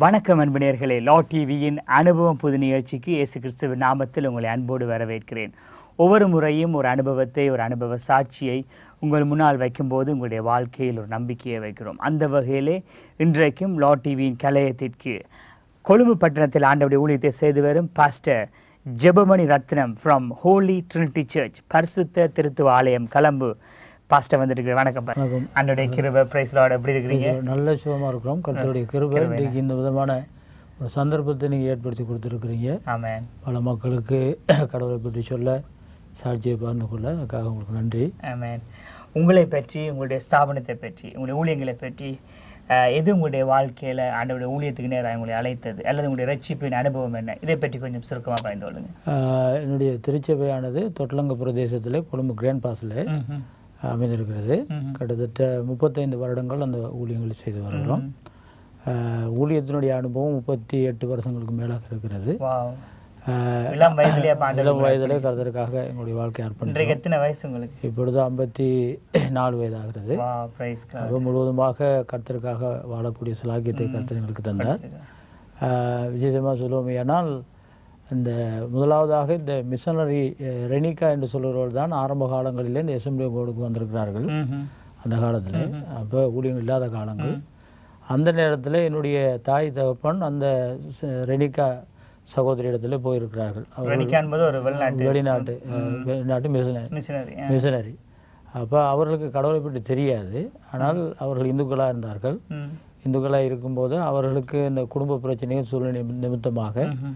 வணக்கம் அன்பினியர்களே லா டிவியின் அனுபவம் புது நிகழ்ச்சிக்கு இயேசு கிறிஸ்துவின் நாமத்தில் உங்களை அன்போடு வரவேற்கிறேன் ஒவ்வொரு முறையும் ஒரு அனுபவத்தை ஒரு அனுபவ சாட்சியை உங்கள் முன்னால் வைக்கும்போது உங்களுடைய வாழ்க்கையில் ஒரு நம்பிக்கையை வைக்கிறோம் அந்த வகையிலே இன்றைக்கும் லா டிவியின் கலையத்திற்கு கொழும்பு பட்டணத்தில் ஆண்டவுடைய ஊழியத்தை செய்து வரும் pastor Jebamani Rathnam from Holy Trinity Church பரிசுத்த திருத்துவ ஆலயம் கலம்பு பாஸ்டர் வந்துருக்கு வணக்கம் பா- வணக்கம். அன்னுடைய கிருப பிரைஸ் லார்ட் எப்படி இருக்கிறீங்க நல்ல சுகமாக இருக்கிறோம் கர்த்தருடைய கிருபை இன்றைக்கு இந்த விதமான ஒரு சந்தர்ப்பத்தை நீங்கள் ஏற்படுத்தி கொடுத்துருக்குறீங்க ஆமென் பல மக்களுக்கு கடவுளை பற்றி சொல்ல சாட்சியை பகிர்ந்து கொள்ள அதுக்காக உங்களுக்கு நன்றி ஆமென் உங்களை பற்றி உங்களுடைய ஸ்தாபனத்தை பற்றி உங்களுடைய ஊழியங்களை பற்றி அஹ், எது உங்களுடைய வாழ்க்கையில் ஆண்டவருடைய ஊழியத்துக்கு நேராக உங்களை அழைத்தது அல்லது உங்களுடைய ரட்சிப்பின் அனுபவம் என்ன இதை பற்றி கொஞ்சம் சுருக்கமாக பயந்து கொள்ளுங்க ஆஹ், என்னுடைய திருச்சபையானது தொட்டலங்க பிரதேசத்தில் கொழும்பு கிராண்ட் பாஸில் ம்ஹும். அமைந்திருக்கிறது ம்ஹும். கிட்டத்தட்ட முப்பத்தைந்து வருடங்கள் அந்த ஊழியங்களை செய்து வருகிறோம் ஆஹ், ஊழியத்தினுடைய அனுபவம் முப்பத்தி எட்டு வருஷங்களுக்கு மேலாக இருக்கிறது வாவ் ஆஹ், இளம் வயதிலேயே பாண்டவர் இளம் வயதிலே கர்த்தருக்காக எங்களுடைய வாழ்க்கை அர்ப்பணி இன்றைக்கு எத்தனை வயசு உங்களுக்கு இப்பொழுது ஐம்பத்தி நாலு வயதாகிறது வா பிரைஸ் அப்போ முழுவதுமாக கர்த்தருக்காக வாழக்கூடிய சிலாக்கியத்தை கர்த்தர் எங்களுக்கு தந்தார் விசேஷமாக சொல்லுவோமேயானால் இந்த முதலாவதாக இந்த மிஷனரி ரெனிகா என்று சொல்கிறவர்கள் தான் ஆரம்ப காலங்களிலே இந்த எஸ்எம்டி போர்டுக்கு வந்திருக்கிறார்கள் அந்த காலத்தில் அப்போ ஊழியம் இல்லாத காலங்கள் அந்த நேரத்தில் என்னுடைய தாய் தகப்பன் அந்த ச- ரெனிகா சகோதரி இடத்துல போயிருக்கிறார்கள் அவர் ரெனிகா என்பது ஒரு வெளிநாட்டு வெளிநாட்டு அஹ், வெளிநாட்டு மிஷனரி மிஷினரி மிஷனரி அப்போ அவர்களுக்கு கடவுளை பற்றி தெரியாது ஆனால் அவர்கள் இந்துக்களாக இருந்தார்கள் இந்துக்களாக இருக்கும்போது அவர்களுக்கு இந்த குடும்ப பிரச்சனையும் சூழ்நிலை நிமித்தமாக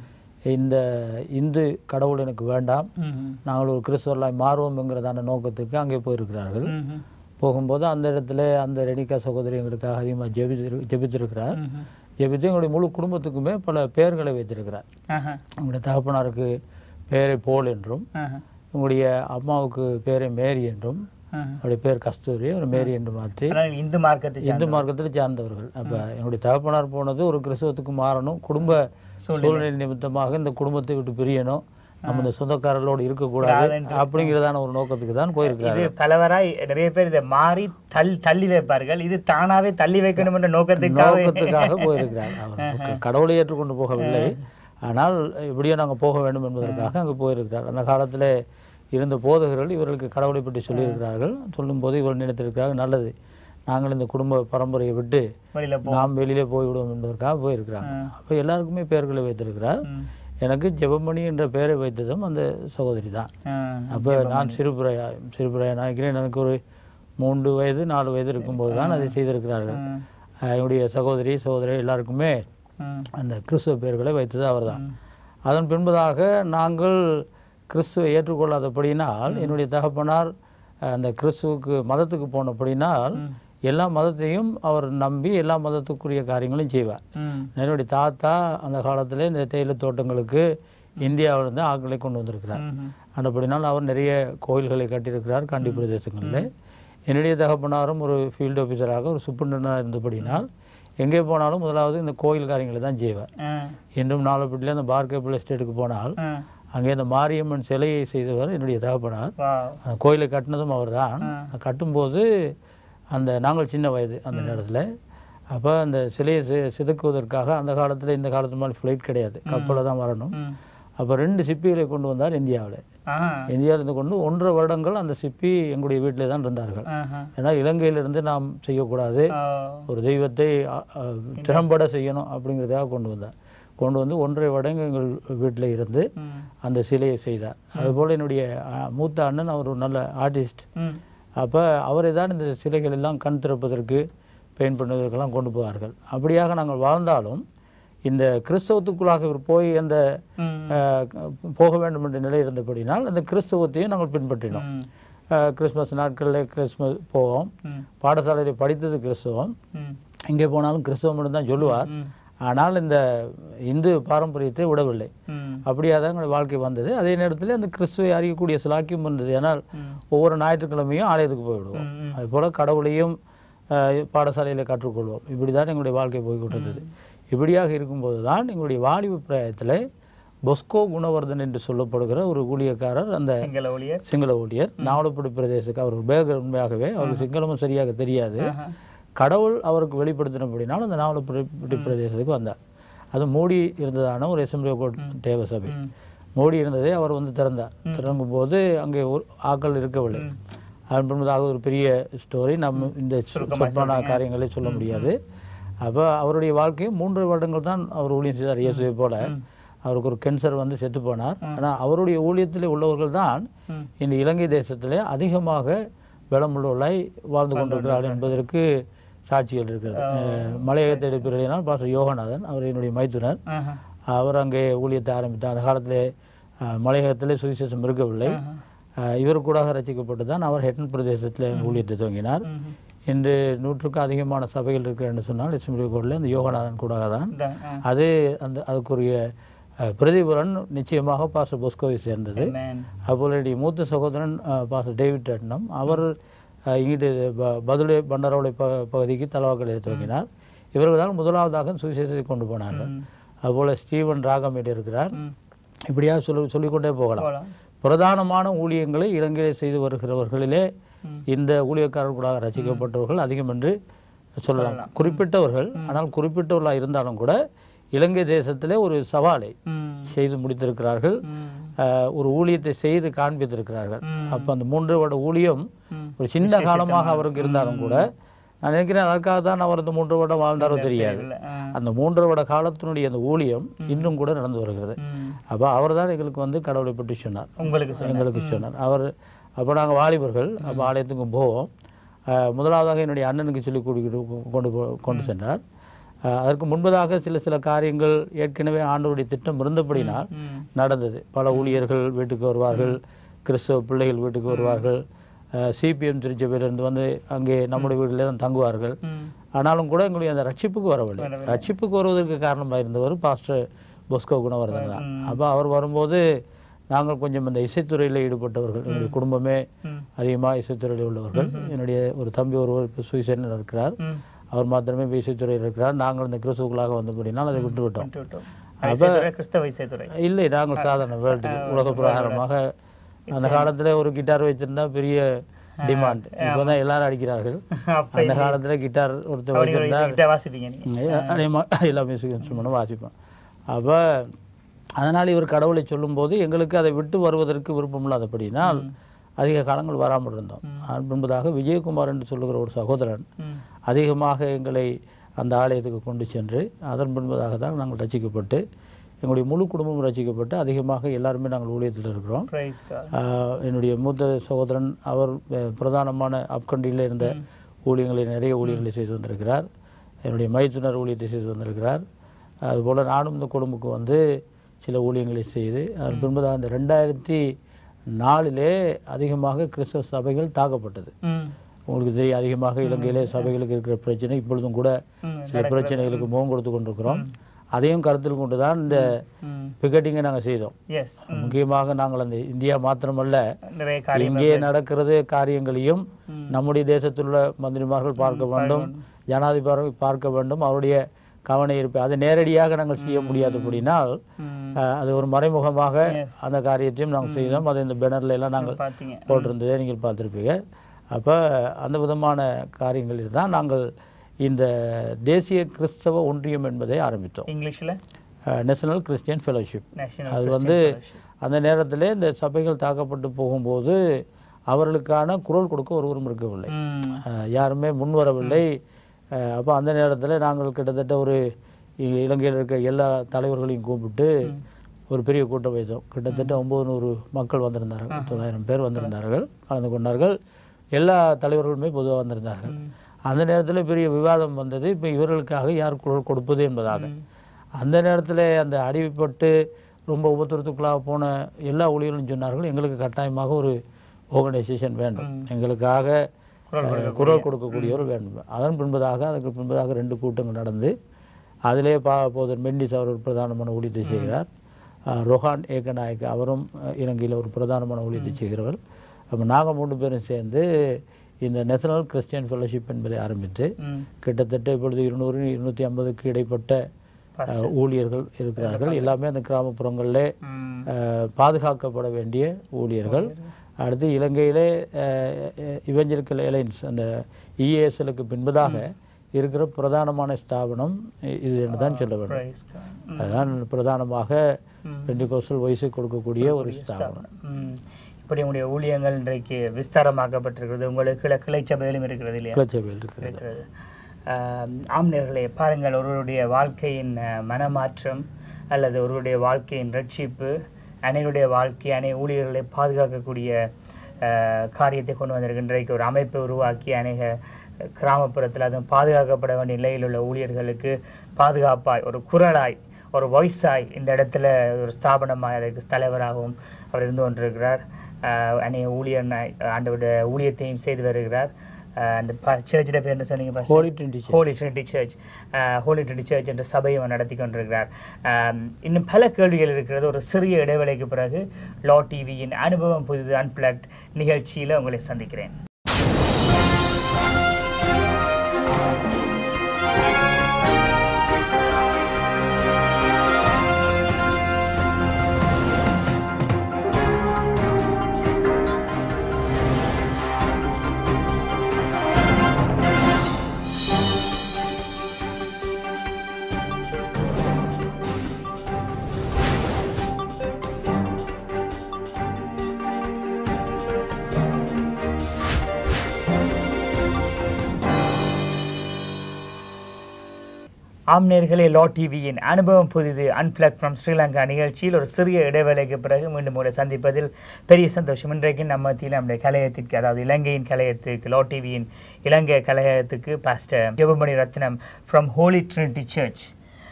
இந்த இந்து கடவுள் எனக்கு வேண்டாம் நாங்கள் ஒரு கிறிஸ்தவர்களாய் மாறுவோம்ங்கிறதான நோக்கத்துக்கு அங்கே போயிருக்கிறார்கள் போகும்போது அந்த இடத்துல அந்த ரெனிகா சகோதரி எங்களுக்காக அதிகமாக ஜெபிச்சிரு ஜெபிச்சிருக்கிறார் ஜெபித்து எங்களுடைய முழு குடும்பத்துக்குமே பல பெயர்களை வைத்திருக்கிறார் எங்களுடைய தகப்பனாருக்கு பெயரை போல் என்றும் உங்களுடைய அம்மாவுக்கு பேரை மேரி என்றும் அவருடைய பேர் கஸ்தூரி அவர் மேரி என்று மாற்றி இந்து மார்க்கத்தை சார்ந்த- இந்து மார்க்கத்தில் சார்ந்தவர்கள் அப்போ என்னுடைய தகப்பனார் போனது ஒரு கிறிஸ்தவத்துக்கு மாறணும் குடும்ப சூழ்நிலை நிமித்தமாக இந்த குடும்பத்தை விட்டு பிரியணும் நம்ம இந்த சொந்தக்காரர்களோடு இருக்கக்கூடாது அப்படிங்கிறதான ஒரு நோக்கத்துக்கு தான் போயிருக்கிறார் இது பலவராய் நிறைய பேர் இதை மாறி தள் தள்ளி வைப்பார்கள் இது தானாவே தள்ளி வைக்கணும் என்ற நோக்கத்துக்காக நோக்கத்துக்காக போயிருக்கிறார் அவர் கடவுளை ஏற்றுக்கொண்டு போகவில்லை ஆனால் இப்படியோ நாங்கள் போக வேண்டும் என்பதற்காக அங்கே போயிருக்கிறார் அந்த காலத்தில் இருந்த போதகர்கள் இவர்களுக்கு கடவுளை பற்றி சொல்லியிருக்கிறார்கள் சொல்லும்போது இவர்கள் நினைத்திருக்கிறார்கள் நல்லது நாங்கள் இந்த குடும்ப பரம்பரையை விட்டு வெளியில போ நாம் வெளியிலே போய்விடுவோம் என்பதற்காக போயிருக்கிறாங்க அப்போ எல்லாருக்குமே பெயர்களை வைத்திருக்கிறார் எனக்கு ஜெபமணி என்ற பெயரை வைத்ததும் அந்த சகோதரி தான் ஆஹ். அப்போ நான் சிறுபிரையா சிறுபிரையா நினைக்கிறேன் எனக்கு ஒரு மூன்று வயது நாலு வயது இருக்கும்போது தான் அதை செய்திருக்கிறார்கள் அஹ் என்னுடைய சகோதரி சகோதரி எல்லாருக்குமே ம். அந்த கிறிஸ்துவ பெயர்களை வைத்தது அவர்தான் அதன் பின்பதாக நாங்கள் கிறிஸ்துவை ஏற்றுக்கொள்ளாதபடியினால் என்னுடைய தகப்பனார் அஹ், அந்த கிறிஸ்துவுக்கு மதத்துக்கு போனபடினால் எல்லா மதத்தையும் அவர் நம்பி எல்லா மதத்துக்குரிய காரியங்களையும் செய்வார் ம். என்னுடைய தாத்தா அந்த காலத்தில் இந்த தேயிலை தோட்டங்களுக்கு இந்தியாவிலிருந்து ஆட்களை கொண்டு வந்திருக்கிறார் ம்ஹும். அப்படினால் அவர் நிறைய கோயில்களை கட்டியிருக்கிறார் காண்டி பிரதேசங்களில் என்னுடைய தகப்பனாரும் ஒரு ஃபீல்டு ஆஃபீஸராக ஒரு சூப்பரண்டாக இருந்தபடினால் எங்கே போனாலும் முதலாவது இந்த கோயில் காரியங்களை தான் செய்வார் ஆஹ். இன்றும் நாலப்பட்டியில் அந்த பார்க்கேபிள் எஸ்டேட்டுக்கு போனால் ஆஹ். அங்கே இந்த மாரியம்மன் சிலையை செய்தவர் என்னுடைய தகப்பனார் வாவ். அந்த கோயிலை கட்டினதும் அவர்தான் கட்டும்போது அந்த நாங்கள் சின்ன வயது அந்த நேரத்தில் அப்போ அந்த சிலையை சி- செதுக்குவதற்காக அந்த காலத்தில் இந்த காலத்து மாதிரி ஃப்ளைட் கிடையாது கப்பலில் தான் வரணும் ம். அப்போ ரெண்டு சிப்பிகளை கொண்டு வந்தார் இந்தியாவில் ஆஹ். இந்தியாவிலிருந்து கொண்டு ஒன்றரை வருடங்கள் அந்த சிப்பி எங்களுடைய வீட்டிலே தான் இருந்தார்கள் ஆஹா. ஏன்னா இலங்கையிலிருந்து நாம் செய்யக்கூடாது ஆஹ். ஒரு தெய்வத்தை அ, அ, திறம்பட செய்யணும் அப்படிங்கிறதுக்காக கொண்டு வந்தார் கொண்டு வந்து ஒன்றரை வருடம் எங்கள் வீட்டில் இருந்து ம். அந்த சிலையை செய்தார் அதுபோல் என்னுடைய அ, மூத்த அண்ணன் அவர் ஒரு நல்ல ஆர்டிஸ்ட் ம். அப்போ அவரை தான் இந்த சிலைகள் எல்லாம் கண் திறப்பதற்கு பெயிண்ட் பண்ணுவதற்கெல்லாம் கொண்டு போவார்கள் அப்படியாக நாங்கள் வாழ்ந்தாலும் இந்த கிறிஸ்தவத்துக்குள்ளாக இவர் போய் அந்த ம். அஹ், போக வேண்டும் என்ற நிலை இருந்தபடினால் அந்த கிறிஸ்தவத்தையும் நாங்கள் பின்பற்றினோம் ம். அஹ், கிறிஸ்மஸ் நாட்களில் கிறிஸ்மஸ் போவோம் ம். பாடசாலையில் படித்தது கிறிஸ்தவம் ம். இங்கே போனாலும் கிறிஸ்தவம் தான் சொல்லுவார் ம். ஆனால் இந்த இந்து பாரம்பரியத்தை விடவில்லை ம். அப்படியே தான் எங்களுடைய வாழ்க்கை வந்தது அதே நேரத்தில் அந்த கிறிஸ்துவை அறியக்கூடிய சிலாக்கியம் வந்தது ஏன்னால் ம். ஒவ்வொரு ஞாயிற்றுக்கிழமையும் ஆலயத்துக்கு போய்விடுவோம் ம். ம். அதுபோல் கடவுளையும் அஹ், பாடசாலையில் கற்றுக்கொள்வோம் இப்படி தான் எங்களுடைய வாழ்க்கை போய்கொண்டிருந்தது இப்படியாக இருக்கும்போது தான் எங்களுடைய வாலிப பிராயத்தில் பொஸ்கோ குணவர்தன் என்று சொல்லப்படுகிற ஒரு ஊழியக்காரர் அந்த சிங்கள ஊழியர் சிங்கள ஊழியர் நாவலப்படி பிரதேசத்துக்கு அவர் பேகர் உண்மையாகவே அவருக்கு சிங்களமும் சரியாக தெரியாது ஆஹா. கடவுள் அவருக்கு வெளிப்படுத்தினபடினால் அந்த நாவலப்படி பிரதேசத்துக்கு வந்தார் அது மூடி இருந்ததான ஒரு எசம்பிளி கோட் தேவ சபை மூடி இருந்ததை அவர் வந்து திறந்தார் திறங்கும் போது அங்கே ஒரு ஆட்கள் இருக்கவில்லை அதன் பின்பதாக ஒரு பெரிய ஸ்டோரி நம்ம இந்த சொற்பான காரியங்களை சொல்ல முடியாது அப்போ அவருடைய வாழ்க்கையும் மூன்று வருடங்கள் தான் அவர் ஊழியம் செய்தார் இயேசுவை போல அவருக்கு ஒரு கேன்சர் வந்து செத்து போனார் ஆனால் அவருடைய ஊழியத்தில் உள்ளவர்கள் தான் இந்த இலங்கை தேசத்திலே அதிகமாக பலமுள்ளவர்களாய் வாழ்ந்து கொண்டிருக்கிறார்கள் என்பதற்கு சாட்சிகள் இருக்கிறது அஹ் மலையகத்தை எடுப்பினால் பாஸ்டர் யோகநாதன் அவர் என்னுடைய மைத்துனர் ஆஹா. அவர் அங்கே ஊழியத்தை ஆரம்பித்தார் அந்த காலத்திலே அஹ், மலையகத்திலே சுவிசேஷம் இருக்கவில்லை அஹ், இவர் கூட ரசிக்கப்பட்டு தான் அவர் ஹெட்டன் பிரதேசத்தில் ஊழியத்தை துவங்கினார் இன்று நூற்றுக்கும் அதிகமான சபைகள் இருக்கிறன்னு சொன்னால் எஸ்எம்டி கோடில் இந்த யோகநாதன் கூட தான் இந்த, ஆ. அது அந்த அதுக்குரிய அஹ், பிரதிபலன் நிச்சயமாக பாஸ்டர் பொஸ்கோவை சேர்ந்தது Amen. அப்போது என்னுடைய மூத்த சகோதரன் அஹ், பாஸ்டர் டேவிட் ரட்னம் அவர் அஹ், இங்கிட்டு ப- பதுளை பண்டாரோலை ப பகுதிக்கு தலவாக்கலை துவங்கினார் இவர்கள் தான் முதலாவதாக சுவிசேஷத்தை கொண்டு போனார்கள் அதுபோல் ஸ்டீவன் ராகமேட் இருக்கிறார் இப்படியாக சொல்லி சொல்லிக்கொண்டே போகலாம் போலாம். பிரதானமான ஊழியங்களை இலங்கையில் செய்து வருகிறவர்களிலே இந்த ஊழியக்காரர் கூட ரசிக்கப்பட்டவர்கள் அதிகம் என்று சொல்லலாம் குறிப்பிட்டவர்கள் ஆனால் குறிப்பிட்டவர்களாக இருந்தாலும் கூட இலங்கை தேசத்திலே ஒரு சவாலை ம். செய்து முடித்திருக்கிறார்கள் ம். அஹ், ஒரு ஊழியத்தை செய்து காண்பித்திருக்கிறார்கள் அப்போ அந்த மூன்று வருட ஊழியம் ஒரு சின்ன காலமாக அவருக்கு இருந்தாலும் கூட நான் நினைக்கிறேன் அதற்காக தான் அவர் அந்த மூன்று வருடம் வாழ்ந்தாரோ தெரியாது இல்ல. ஆ. அந்த மூன்று வருட காலத்தினுடைய அந்த ஊழியம் இன்னும் கூட நடந்து வருகிறது ம். அப்போ அவர் தான் எங்களுக்கு வந்து கடவுளை பற்றி சொன்னார் உங்களுக்கு சொல்லுங்க எங்களுக்கு சொன்னார் அவர் அப்போ நாங்கள் வாலிபர்கள் அப்போ ஆலயத்துக்கும் போவோம் அஹ், முதலாவதாக என்னுடைய அண்ணனுக்கு சொல்லி கூட்டிக்கிட்டு கொண்டு போ கொண்டு சென்றார் அஹ், அதற்கு முன்பதாக சில சில காரியங்கள் ஏற்கனவே ஆண்டவருடைய திட்டம் இருந்தபடினால் ம். நடந்தது பல ஊழியர்கள் வீட்டுக்கு வருவார்கள் கிறிஸ்தவ பிள்ளைகள் வீட்டுக்கு வருவார்கள் சிபிஎம் திருச்சபையிலிருந்து வந்து அங்கே நம்முடைய வீட்டிலே தான் தங்குவார்கள் ம். ஆனாலும் கூட எங்களுடைய அந்த ரட்சிப்புக்கு வரவில்லை ரட்சிப்புக்கு வருவதற்கு காரணமாக இருந்தவர் பாஸ்டர் பொஸ்கோ குணவர்தன் தான் அப்போ அவர் வரும்போது நாங்கள் கொஞ்சம் இந்த இசைத்துறையில் ஈடுபட்டவர்கள் என்னுடைய குடும்பமே ம். அதிகமாக இசைத்துறையில் உள்ளவர்கள் என்னுடைய ஒரு தம்பி ஒருவர் இப்போ சுவிசேனில் இருக்கிறார் ம். அவர் மாத்திரமே இப்போ இசைத்துறையில் இருக்கிறார் நாங்கள் இந்த கிறிஸ்துவுக்குள்ளாக வந்தபடினால் அதை விட்டுவிட்டோம் விட்டு விட்டோம். இசைத்துறை, கிறிஸ்தவ இசைத்துறை இல்லை நாங்கள் சாதாரண வேர்ல்டு உலக பிரகாரமாக அந்த காலத்தில் ஒரு கிட்டார் வச்சிருந்தா பெரிய டிமாண்ட் இப்போ தான் எல்லாரும் அடிக்கிறார்கள் அப்ப அந்த காலத்தில் கிட்டார் ஒருத்தர் வச்சிருந்தா கிட்ட வாசிப்பீங்க நீங்க அதேமாக எல்லா மியூசிக் இன்ஸ்ட்ருமெண்ட்டும் வாசிப்பேன் அப்போ அதனால் இவர் கடவுளை சொல்லும்போது எங்களுக்கு அதை விட்டு வருவதற்கு விருப்பம் இல்லாதபடினால் அதிக காலங்கள் வராமல் இருந்தோம் அதன் பின்பதாக விஜயகுமார் என்று சொல்லுகிற ஒரு சகோதரன் ம். அதிகமாக எங்களை அந்த ஆலயத்துக்கு கொண்டு சென்று அதன் பின்பதாக தான் நாங்கள் ரசிக்கப்பட்டு எங்களுடைய முழு குடும்பமும் ரசிக்கப்பட்டு அதிகமாக எல்லாருமே நாங்கள் ஊழியத்தில் இருக்கிறோம் Praise God. ஆஹ் என்னுடைய மூத்த சகோதரன் அவர் அஹ், பிரதானமான அப்கண்டியில் இருந்த ஊழியங்களை நிறைய ஊழியங்களை செய்து வந்திருக்கிறார் என்னுடைய மைத்துனர் ஊழியத்தை செய்து வந்திருக்கிறார் அதுபோல் நானும் இந்த குடும்பக்கு வந்து சில ஊழியங்களை செய்து அதன் பின்பதாக அந்த ரெண்டாயிரத்தி நாலிலே அதிகமாக கிறிஸ்தவ சபைகள் தாக்கப்பட்டது ம். உங்களுக்கு தெரியும் அதிகமாக இலங்கையிலே சபைகளுக்கு இருக்கிற பிரச்சனை இப்பொழுதும் கூட ம். சில பிரச்சனைகளுக்கு முகம் கொடுத்து கொண்டிருக்கிறோம் அதையும் கருத்தில் கொண்டு தான் இந்த ம். பிகட்டிங்கை நாங்கள் செய்தோம் Yes. முக்கியமாக நாங்கள் அந்த இந்தியா மாத்திரமல்ல நிறைய காரியம் இங்கே நடக்கிறது காரியங்களையும் நம்முடைய தேசத்தில் உள்ள மந்திரிமார்கள் பார்க்க வேண்டும் ஜனாதிபதி பார்க்க வேண்டும் அவருடைய கவன ஈர்ப்பு அதை நேரடியாக நாங்கள் செய்ய முடியாதபடினால் ம். அஹ், அது ஒரு மறைமுகமாக அந்த காரியத்தையும் நாங்கள் செய்தோம் அதை இந்த பேனர்ல எல்லாம் நாங்கள் பார்த்தீங்க போட்டிருந்ததை நீங்கள் பார்த்துருப்பீங்க அப்போ அந்த விதமான காரியங்களில் தான் நாங்கள் இந்த தேசிய கிறிஸ்தவ ஒன்றியம் என்பதை ஆரம்பித்தோம் இங்கிலீஷ்ல நேஷனல் கிறிஸ்டியன் ஃபெலோஷிப் நேஷனல் அது வந்து அந்த நேரத்தில் இந்த சபைகள் தாக்கப்பட்டு போகும்போது அவர்களுக்கான குரல் கொடுக்க ஒருவரும் இருக்கவில்லை ம். அஹ் யாருமே முன் வரவில்லை அப்போ அந்த நேரத்தில் நாங்கள் கிட்டத்தட்ட ஒரு இ- இலங்கையில் இருக்க எல்லா தலைவர்களையும் கூப்பிட்டு ஒரு பெரிய கூட்டம் வைத்தோம் கிட்டத்தட்ட ஒம்பது நூறு மக்கள் வந்திருந்தார்கள் தொள்ளாயிரம் பேர் வந்திருந்தார்கள் கலந்து கொண்டார்கள் எல்லா தலைவர்களுமே பொதுவாக வந்திருந்தார்கள் அந்த நேரத்தில் பெரிய விவாதம் வந்தது இப்போ இவர்களுக்காக யார் குரல் கொடுப்பது என்பதாக அந்த நேரத்தில் அந்த அடிபட்டு ரொம்ப உபத்திரத்துக்குள்ளாக போன எல்லா ஊழியர்களும் சொன்னார்கள் எங்களுக்கு கட்டாயமாக ஒரு ஆர்கனைசேஷன் வேண்டும் எங்களுக்காக அஹ், குரல் கொடுக்கக்கூடியவர் வேண்டும் அதன் பின்பதாக அதுக்கு பின்பதாக ரெண்டு கூட்டங்கள் நடந்து அதிலே பா போதர் மெண்டிஸ் அவர் ஒரு பிரதானமான ஊழியத்தை செய்கிறார் அஹ், ரொஹான் ஏகநாயக் அவரும் அஹ், இலங்கையில் ஒரு பிரதானமான ஊழியத்தை செய்கிறவர் அப்போ நாங்கள் மூன்று பேரும் சேர்ந்து இந்த நேஷனல் கிறிஸ்டியன் ஃபெலோஷிப் என்பதை ஆரம்பித்து ம். கிட்டத்தட்ட இப்பொழுது இருநூறு இருநூற்றி ஐம்பதுக்கு இடைப்பட்ட அஹ், ஊழியர்கள் இருக்கிறார்கள் எல்லாமே அந்த கிராமப்புறங்களிலே ம். அஹ், பாதுகாக்கப்பட வேண்டிய ஊழியர்கள் அடுத்து இலங்கையிலே இவஞ்சலிக்கல் ஏலைன்ஸ் அந்த இஏஎஸ்எலுக்கு பின்பதாக இருக்கிற பிரதானமான ஸ்தாபனம் இ- இது என்று தான் சொல்ல வேண்டும் Praise God. அதுதான் பிரதானமாக பெண்டிகோஸ்டல் வயசு கொடுக்கக்கூடிய ஒரு ஸ்தாபனம் ம். இப்படி உங்களுடைய ஊழியங்கள் இன்றைக்கு விஸ்தாரமாக்கப்பட்டிருக்கிறது உங்களுக்கு கிளை கிளை சபைகளும் இருக்கிறது இல்லையா கிளச்சபையில் இருக்கிறது இருக்கிறது ஆம், ஆம் நேர்களே பாருங்கள் ஒருவருடைய வாழ்க்கையின் அஹ், மனமாற்றம் அல்லது ஒருவருடைய வாழ்க்கையின் ரட்சிப்பு அனைவருடைய வாழ்க்கை அனை ஊழியர்களை பாதுகாக்கக்கூடிய அஹ், காரியத்தை கொண்டு வந்திருக்கு இன்றைக்கு ஒரு அமைப்பை உருவாக்கி அநேக கிராமப்புறத்தில் அதுவும் பாதுகாக்கப்பட வேண்டிய நிலையில் உள்ள ஊழியர்களுக்கு பாதுகாப்பாய் ஒரு குரலாய் ஒரு வாய்ஸாய் இந்த இடத்துல ஒரு ஸ்தாபனமாய் அதற்கு தலைவராகவும் அவர் இருந்து கொண்டிருக்கிறார் அஹ், அநேக ஊழியர் ஆண்டவருடைய ஊழியத்தையும் செய்து வருகிறார் அஹ், அந்த சர்ச்சில் பேர் என்ன சொன்னீங்க pastor? Holy twenty Holy Trinity Church Holy Trinity Church என்ற சபையை அவர் நடத்தி கொண்டிருக்கிறார் ஆம், இன்னும் பல கேள்விகள் இருக்கிறது ஒரு சிறிய இடைவேளைக்கு பிறகு லா டிவியின் அனுபவம் புதிது அன்பிளக்ட் நிகழ்ச்சியில் உங்களை சந்திக்கிறேன் ஆம்நேர்களே லா டிவியின் அனுபவம் புதிது அன்பிளக் ஃப்ரம் ஸ்ரீலங்கா நிகழ்ச்சியில் ஒரு சிறிய இடைவேளைக்கு பிறகு மீண்டும் உங்களை சந்திப்பதில் பெரிய சந்தோஷம் இன்றைக்கு நம்ம மத்தியில் நம்முடைய கலையத்திற்கு அதாவது இலங்கையின் கலையத்துக்கு லா டிவியின் இலங்கை கலையத்துக்கு pastor Jebamani Rathnam from Holy Trinity Church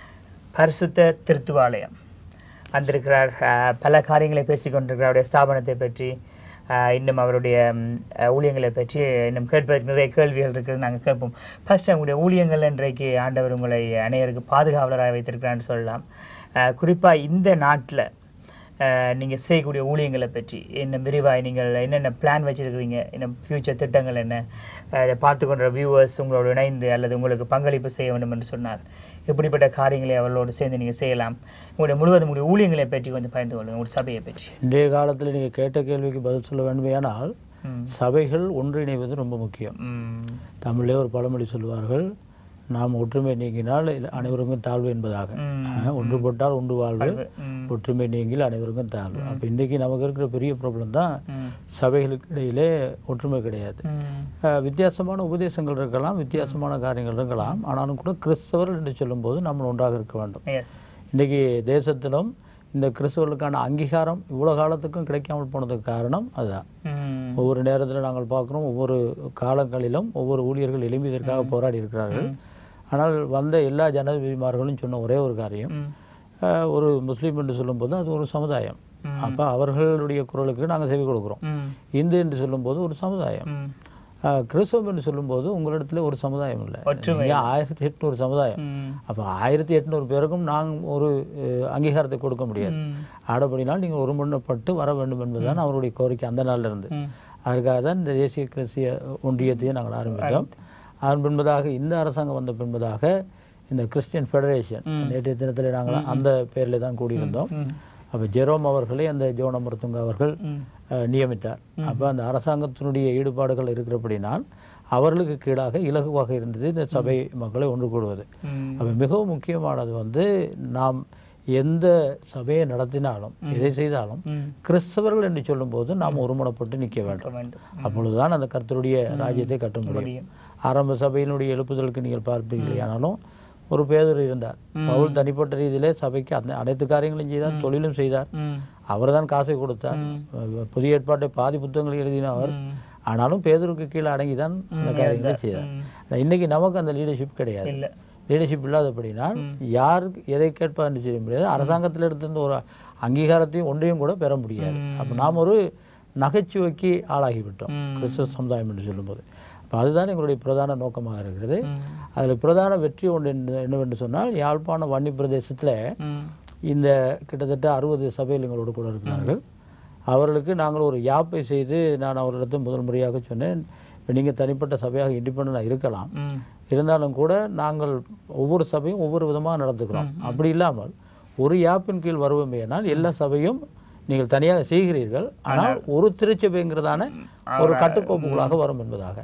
பரிசுத்த திருத்துவாலயம் வந்திருக்கிறார் அஹ், பல காரியங்களை பேசிக்கொண்டிருக்கிறார் அவருடைய ஸ்தாபனத்தை பற்றி அஹ், இன்னும் அவருடைய ம், அஹ், ஊழியங்களை பற்றி இன்னும் கேட்பதற்கு நிறைய கேள்விகள் இருக்குது நாங்கள் கேட்போம் ஃபர்ஸ்ட் உங்களுடைய ஊழியங்கள் இன்றைக்கு ஆண்டவர் உங்களை அனைவருக்கு பாதுகாவலராக வைத்திருக்கிறான்னு சொல்லலாம் குறிப்பாக இந்த நாட்டில் நீங்கள் செய்யக்கூடிய ஊழியங்களை பற்றி இன்னும் விரிவாய் நீங்கள் என்னென்ன பிளான் வச்சுருக்கிறீங்க இன்னும் ஃப்யூச்சர் திட்டங்கள் என்ன அஹ், இதை பார்த்து கொண்ட வியூவர்ஸ் உங்களோடு இணைந்து அல்லது உங்களுக்கு பங்களிப்பு செய்ய வேண்டும் என்று சொன்னார் இப்படிப்பட்ட காரியங்களை அவர்களோடு சேர்ந்து நீங்கள் செய்யலாம் உங்களுடைய முழுவதும் உங்களுடைய ஊழியங்களை பற்றி கொஞ்சம் பயந்து கொள்ளுங்கள் உங்களுடைய சபையை பற்றி இன்றைய காலத்தில் நீங்கள் கேட்ட கேள்விக்கு பதில் சொல்ல வேண்டுமையானால் ம். சபைகள் ஒன்றிணைவது ரொம்ப முக்கியம் ம். தமிழிலே ஒரு பழமொழி சொல்வார்கள் நாம் ஒற்றுமை நீங்கினால் அனைவருக்கும் தாழ்வு என்பதாக ம். அஹ், ஒன்றுபட்டால் ஒன்று வாழ்வு ம். ஒற்றுமை நீங்கில் அனைவருக்கும் தாழ்வு அப்போ இன்றைக்கி நமக்கு இருக்கிற பெரிய ப்ராப்ளம் தான் ம். சபைகளுக்கு இடையிலே ஒற்றுமை கிடையாது ம். அஹ், வித்தியாசமான உபதேசங்கள் இருக்கலாம் வித்தியாசமான காரியங்கள் இருக்கலாம் ஆனாலும் கூட கிறிஸ்தவர்கள் என்று சொல்லும்போது நம்ம ஒன்றாக இருக்க வேண்டும் எஸ் இன்றைக்கி தேசத்திலும் இந்த கிறிஸ்தவர்களுக்கான அங்கீகாரம் இவ்வளோ காலத்துக்கும் கிடைக்காமல் போனதுக்கு காரணம் அதுதான் ம். ஒவ்வொரு நேரத்தில் நாங்கள் பார்க்குறோம் ஒவ்வொரு காலங்களிலும் ஒவ்வொரு ஊழியர்கள் எழும்பி இதற்காக போராடி இருக்கிறார்கள் ஆனால் வந்த எல்லா ஜனாதிபதிமார்களும் சொன்ன ஒரே ஒரு காரியம் ம். அஹ், ஒரு முஸ்லீம் என்று சொல்லும்போது அது ஒரு சமுதாயம் அப்போ அவர்களுடைய குரலுக்கு நாங்கள் செவி கொடுக்குறோம் ம். இந்து என்று சொல்லும்போது ஒரு சமுதாயம் ம். அஹ், கிறிஸ்தவம் என்று சொல்லும்போது உங்களிடத்துல ஒரு சமுதாயம் இல்லை ஒற்றுமை. நீங்க ஆயிரத்தி எட்நூறு சமுதாயம் ம். அப்போ ஆயிரத்தி எட்நூறு பேருக்கும் நாங்கள் ஒரு அஹ், அங்கீகாரத்தை கொடுக்க முடியாது ம். ஆடப்படினால் நீங்கள் ஒருமுன்னப்பட்டு வர வேண்டும் என்பதுதான் அவருடைய கோரிக்கை அந்த நாள்ல இருந்து ம். அதற்காக தான் இந்த தேசிய கிறிஸ்திய ஒன்றியத்தையும் நாங்கள் ஆரம்பித்தோம் அதன் பின்பதாக இந்த அரசாங்கம் வந்த பின்பதாக இந்த கிறிஸ்டியன் ஃபெடரேஷன் நேற்றைய தினத்தில் நாங்கள் அந்த பேரில் தான் கூடியிருந்தோம் ம். அப்போ ஜெரோம் அவர்களை அந்த ஜோன் அமர்த்துங்க அவர்கள் ம். அஹ், நியமித்தார் அப்போ அந்த அரசாங்கத்தினுடைய ஈடுபாடுகள் இருக்கிறபடினால் அவர்களுக்கு கீழாக இலகுவாக இருந்தது இந்த சபை மக்களை ஒன்று கூடுவது ம். அப்போ மிகவும் முக்கியமானது வந்து நாம் எந்த சபையை நடத்தினாலும் எதை செய்தாலும் ம். கிறிஸ்தவர்கள் என்று சொல்லும்போது நாம் ஒருமுனப்பட்டு நிற்க வேண்டும் இருக்க வேண்டும் அப்பொழுதுதான் அந்த கர்த்தருடைய ராஜ்யத்தை கட்ட முடியும் முடியும். ஆரம்ப சபையினுடைய எழுப்புதலுக்கு நீங்கள் பார்ப்பீர்களானாலும் ஒரு பேதர் இருந்தார் பவுல் தனிப்பட்ட ரீதியிலே சபைக்கு அந்த அனைத்து காரியங்களையும் செய்தார் தொழிலும் செய்தார் ம். அவர்தான் காசை கொடுத்தார் புதிய ஏற்பாட்டை பாதி புத்தகங்களை எழுதினவர் ம். ஆனாலும் பேதருக்கு கீழே அடங்கி தான் அந்த காரியங்களை செய்தார் ம். இன்னைக்கு நமக்கு அந்த லீடர்ஷிப் கிடையாது இல்ல லீடர்ஷிப் இல்லாதபடினால் யாருக்கு எதை கேட்பார்னு செய்ய முடியாது அரசாங்கத்தில் எடுத்திருந்த ஒரு அங்கீகாரத்தையும் ஒன்றையும் கூட பெற முடியாது அப்போ நாம் ஒரு நகைச்சுவைக்கு ஆளாகிவிட்டோம் கிறிஸ்தவ சமுதாயம் என்று சொல்லும்போது அப்போ அதுதான் எங்களுடைய பிரதான நோக்கமாக இருக்கிறது அதில் பிரதான வெற்றி ஒன்று என்ன- என்னவென்று சொன்னால் யாழ்ப்பாணம் வன்னி பிரதேசத்தில் ம். இந்த கிட்டத்தட்ட அறுபது சபையில் எங்களோடு கூட இருக்கிறார்கள் அவர்களுக்கு நாங்கள் ஒரு யாப்பை செய்து நான் அவர்களிடத்தில் முதல் முறையாக சொன்னேன் இப்போ நீங்கள் தனிப்பட்ட சபையாக இண்டிபெண்டாக இருக்கலாம் ம். இருந்தாலும் கூட நாங்கள் ஒவ்வொரு சபையும் ஒவ்வொரு விதமாக நடந்துக்கிறோம் அப்படி இல்லாமல் ஒரு யாப்பின் கீழ் வருவோமேனால் எல்லா சபையும் நீங்கள் தனியாக செய்கிறீர்கள் ஆனால் ஒரு திருச்சபைங்கிறதான ஒரு கட்டுக்கோப்புகளாக வரும் என்பதாக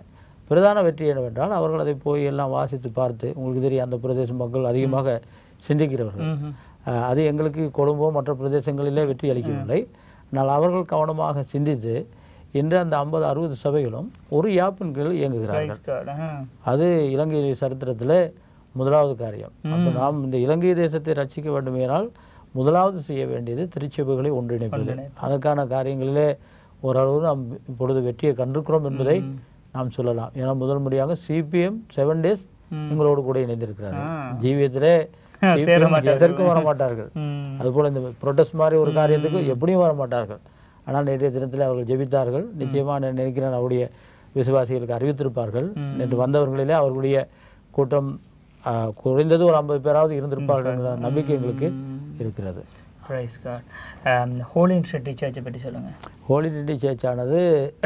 பிரதான வெற்றி என்னவென்றால் அவர்கள் அதை போய் எல்லாம் வாசித்து பார்த்து உங்களுக்கு தெரியும் அந்த பிரதேச மக்கள் அதிகமாக சிந்திக்கிறவர்கள் அஹ், அது எங்களுக்கு கொழும்போ மற்ற பிரதேசங்களிலே வெற்றி அளிக்கவில்லை ஆனால் அவர்கள் கவனமாக சிந்தித்து இன்று அந்த ஐம்பது அறுபது சபைகளும் ஒரு யாப்பின் கீழ் இயங்குகிறார்கள் Praise God. ஆ. அது இலங்கை சரித்திரத்தில் முதலாவது காரியம் அப்போ நாம் இந்த இலங்கை தேசத்தை ரட்சிக்க வேண்டுமேனால் முதலாவது செய்ய வேண்டியது திருச்சபைகளை ஒன்றிணைப்பது அதற்கான காரியங்களிலே ஓரளவு நாம் இப்பொழுது வெற்றியை கண்டிருக்கிறோம் என்பதை நாம் சொல்லலாம் ஏன்னா முதல் முறையாக சிபிஎம் செவன் டேஸ் எங்களோடு கூட இணைந்திருக்கிறார்கள் ஜீவியத்திலே CPM எதற்கும் வர மாட்டார்கள் ம். அதுபோல் இந்த ப்ரொட்டஸ்ட் மாதிரி ஒரு காரியத்துக்கு எப்படியும் வர மாட்டார்கள் ஆனால் நேற்றைய தினத்தில் அவர்கள் ஜெபித்தார்கள் நிச்சயமாக நான் நினைக்கிறேன் அவருடைய விசுவாசிகளுக்கு அறிவித்திருப்பார்கள் நேற்று வந்தவர்களிலே அவர்களுடைய கூட்டம் ஆ, குறைந்தது ஒரு ஐம்பது பேராவது இருந்திருப்பார்கள் என்ற நம்பிக்கை எங்களுக்கு இருக்கிறது Praise God. Um, Holy Trinity Church பற்றி சொல்லுங்க ஹோலி டிட்டி சர்ச் ஆனது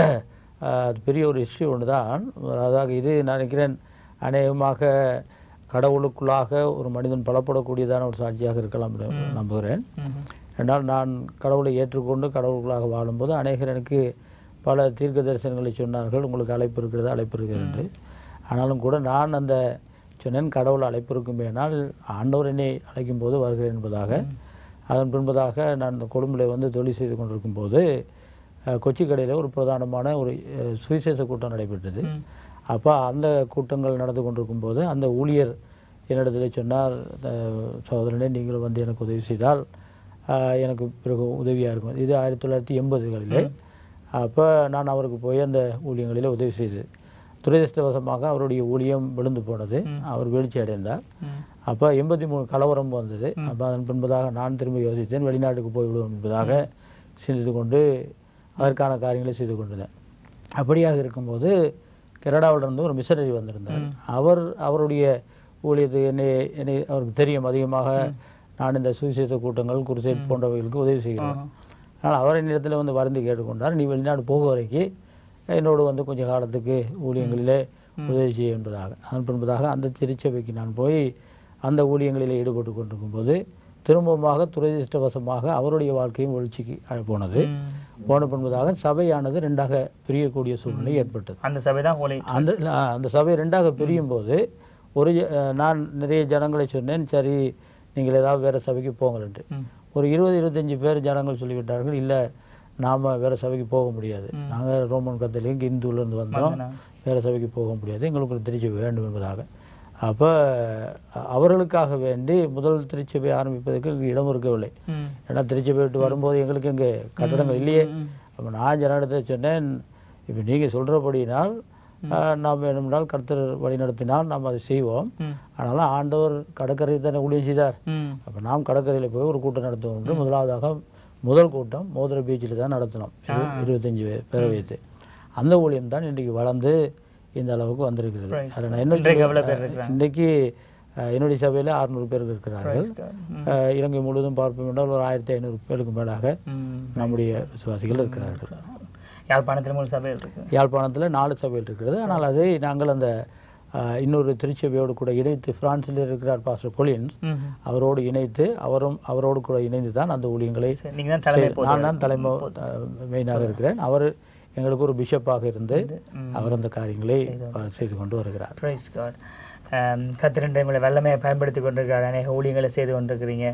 ஆ, அது பெரிய ஒரு ஹிஸ்ட்ரி ஒன்று தான் அதாக இது நான் நினைக்கிறேன் அநேகமாக கடவுளுக்குள்ளாக ஒரு மனிதன் பலப்படக்கூடியதான ஒரு சாட்சியாக இருக்கலாம் என்று நம்புகிறேன் ம்ஹும். என்றால் நான் கடவுளை ஏற்றுக்கொண்டு கடவுளுக்குள்ளாக வாழும்போது அநேகர் எனக்கு பல தீர்க்க தரிசனங்களை சொன்னார்கள் உங்களுக்கு அழைப்பு இருக்கிறது அழைப்பு இருக்கிறது என்று ஆனாலும் கூட நான் அந்த சொன்னேன் கடவுள் அழைப்பு இருக்குமேனால் ஆண்டவர் என்னை அழைக்கும் போது வருகிறேன் என்பதாக அதன் பின்பதாக நான் இந்த கொழும்பில் வந்து தொழில் செய்து கொண்டிருக்கும் போது அஹ், கொச்சிக்கடையில் ஒரு பிரதானமான ஒரு அஹ், சுவிசேஷ கூட்டம் நடைபெற்றது அப்போ அந்த கூட்டங்கள் நடந்து கொண்டிருக்கும் போது அந்த ஊழியர் என்னிடத்தில் சொன்னார் அஹ், சகோதரனே நீங்கள் வந்து எனக்கு உதவி செய்தால் ஆஹ், எனக்கு பிறகு உதவியாக இருக்கும் இது ஆயிரத்தி தொள்ளாயிரத்தி எண்பதுகளிலே அப்போ நான் அவருக்கு போய் அந்த ஊழியங்களில் உதவி செய்தது துரதிருஷ்டவசமாக அவருடைய ஊழியம் விழுந்து போனது அவர் வீழ்ச்சி அடைந்தார் ம். அப்போ எண்பத்தி மூணு கலவரம் வந்தது அப்போ அதன் பின்பதாக நான் திரும்ப யோசித்தேன் வெளிநாட்டுக்கு போய்விடுவோம் என்பதாக சிந்தித்து கொண்டு அதற்கான காரியங்களை செய்து கொண்டிருந்தேன் அப்படியாக இருக்கும்போது கனடாவிலிருந்து ஒரு மிஷனரி வந்திருந்தார் அவர் அவருடைய ஊழியத்துக்கு என்னை என்னை அவருக்கு தெரியும் அதிகமாக நான் இந்த சுவிசேஷ கூட்டங்கள் குருசேட் போன்றவைகளுக்கு உதவி செய்கிறேன் ஆனால் அவர் என்னிடத்தில் வந்து வருந்தி கேட்டுக்கொண்டார் நீ வெளிநாடு போக வரைக்கும் என்னோடு வந்து கொஞ்ச காலத்துக்கு ஊழியங்களிலே உதவி செய்ய என்பதாக அதன் பின்பதாக அந்த திருச்சபைக்கு நான் போய் அந்த ஊழியங்களில் ஈடுபட்டு கொண்டிருக்கும் போது திரும்பமாக துரதிருஷ்டவசமாக அவருடைய வாழ்க்கையும் வீழ்ச்சிக்கு அழ- போனது போன பின்பதாக சபையானது ரெண்டாக பிரியக்கூடிய சூழ்நிலை ஏற்பட்டது அந்த சபை தான் ஹோலி அந்த ஆ, அந்த சபை ரெண்டாக பிரியும் போது ஒரு ஜ- அஹ், நான் நிறைய ஜனங்களை சொன்னேன் சரி நீங்கள் ஏதாவது வேறு சபைக்கு போங்களேன்ட்டு ம். ஒரு இருபது இருபத்தஞ்சி பேர் ஜனங்கள் சொல்லிவிட்டார்கள் இல்லை நாம் வேறு சபைக்கு போக முடியாது நாங்கள் ரோமன் கத்தலிக்கு இந்துவிலேருந்து வந்தோம் வந்தனா. வேறு சபைக்கு போக முடியாது எங்களுக்கு ஒரு திருச்சபை வேண்டும் என்பதாக அப்போ அவர்களுக்காக வேண்டி முதல் திருச்சபை ஆரம்பிப்பதற்கு எங்களுக்கு இடம் இருக்கவில்லை ம். ஏன்னா திருச்சபை விட்டு வரும்போது எங்களுக்கு இங்கே கட்டடங்கள் இல்லையே அப்போ நான் ஜனஇடத்தை சொன்னேன் இப்போ நீங்கள் சொல்கிறபடினால் நாம் வேணும்னால் கர்த்தர் வழி நடத்தினால் நாம் அதை செய்வோம் ம். ஆனாலும் ஆண்டவர் கடற்கரை தானே ஊழியம் செய்தார் ம். அப்போ நாம் கடற்கரையில் போய் ஒரு கூட்டம் நடத்துவோம் என்று முதலாவதாக முதல் கூட்டம் மோதிர பீச்சில் தான் நடத்தினோம் இரு- இருபத்தஞ்சு பே- பேரை வைத்து அந்த ஊழியம் தான் இன்றைக்கு வளர்ந்து இந்த அளவுக்கு வந்திருக்கிறது Praise அதில் நான் என்ன இன்றைக்கு எவ்வளவு பேர் சொல்ல- இருக்கிறாங்க? இன்றைக்கு அஹ், என்னுடைய சபையில் அறுநூறு பேர் இருக்கிறார்கள் Praise God. ம். அஹ், இலங்கை முழுவதும் பார்ப்போம் என்றால் ஒரு ஆயிரத்தி ஐநூறு பேருக்கு மேலாக ம். நம்முடைய விசுவாசிகள் இருக்கிறார்கள் யாழ்ப்பாணத்தில் மூணு சபை இருக்கு யாழ்ப்பாணத்தில் நாலு சபைகள் இருக்கிறது ஆனால் அதை நாங்கள் அந்த அஹ், இன்னொரு திருச்சபையோடு கூட இணைத்து பிரான்சில் இருக்கிறார் பாஸ்டர் கொலின்ஸ் ம். அவரோடு இணைத்து அவரும் அவரோடு கூட இணைந்து தான் அந்த ஊழியங்களை சரி, நீங்க தான் தலைமை செய்து- நான் தான் தலைமை அஹ், மெயினாக இருக்கிறேன் அவர் எங்களுக்கு ஒரு பிஷப்பாக இருந்து அவர் அந்த காரியங்களை ப- செய்து கொண்டு வருகிறார் ப்ரைஸ் காட் கத்திரண்டை உங்களை வல்லமையை பயன்படுத்தி கொண்டிருக்கிறார் அநேக ஊழியங்களை செய்து கொண்டிருக்கிறீங்க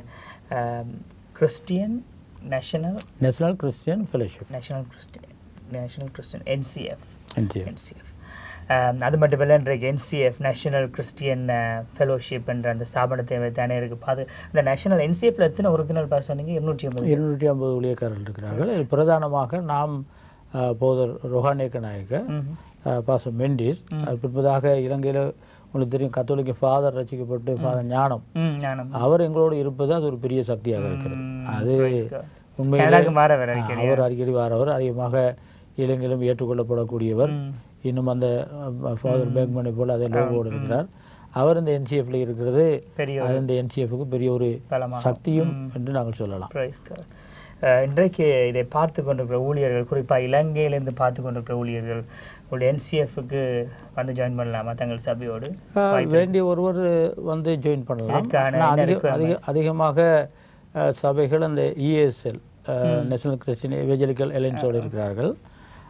Christian National National Christian Fellowship National Christian National Christian NCF NGM NCF அது மட்டுமில்லை இன்றைக்கு என்சிஎஃப் நேஷனல் கிறிஸ்டியன் ஃபெலோஷிப் என்ற அந்த ஸ்தாபனத்தை வைத்து அநேகருக்கு பார்த்து இந்த நேஷனல் என்சிஎஃப்ல எத்தனை உறுப்பினர் பாஸ் சொன்னீங்க இருநூற்றி ஐம்பது இருநூற்றி ஐம்பது ஊழியக்காரர்கள் இருக்கிறார்கள் இதில் பிரதானமாக நாம் அஹ், போதர் ரொஹானேக்க நாயக்க ம்ஹும். பாசம் மெண்டிஸ் அது பின்பதாக இலங்கையில் உங்களுக்கு தெரியும் கத்தோலிக்க ஃபாதர் ரசிக்கப்பட்டு ஃபாதர் ஞானம் ம் ஞானம் அவர் எங்களோடு இருப்பது அது ஒரு பெரிய சக்தியாக இருக்கிறது அது God. உண்மையிலே கனடாக்கு மாற வேற அடிக்கடி அவர் அடிக்கடி வாரவர் அதிகமாக இலங்கையிலும் ஏற்றுக்கொள்ளப்படக்கூடியவர் இன்னும் அந்த ஃபாதர் பேக்மனை போல் அதே லோகோடு இருக்கிறார் அவர் இந்த என்சிஎஃப்ல இருக்கிறது பெரிய அது இந்த என்சிஎஃப்க்கு பெரிய ஒரு பலமாக சக்தியும் என்று நாங்கள் சொல்லலாம் பிரைஸ் காட் இன்றைக்கு இதை பார்த்து கொண்டிருக்கிற ஊழியர்கள் குறிப்பாக இலங்கையிலிருந்து பார்த்து கொண்டிருக்கிற ஊழியர்கள் உங்களுடைய என்சிஎஃப்க்கு வந்து ஜாயின் பண்ணலாமா தங்கள் சபையோடு அஹ், வேண்டிய ஒருவர் வந்து ஜாயின் பண்ணலாம் இதற்கான ஆனா என்ன அதிக அதிக அதிகமாக அஹ், சபைகள் அந்த இஎஸ்எல் நேஷனல் கிறிஸ்டின் எவேஜலிக்கல் எலைன்ஸோடு இருக்கிறார்கள்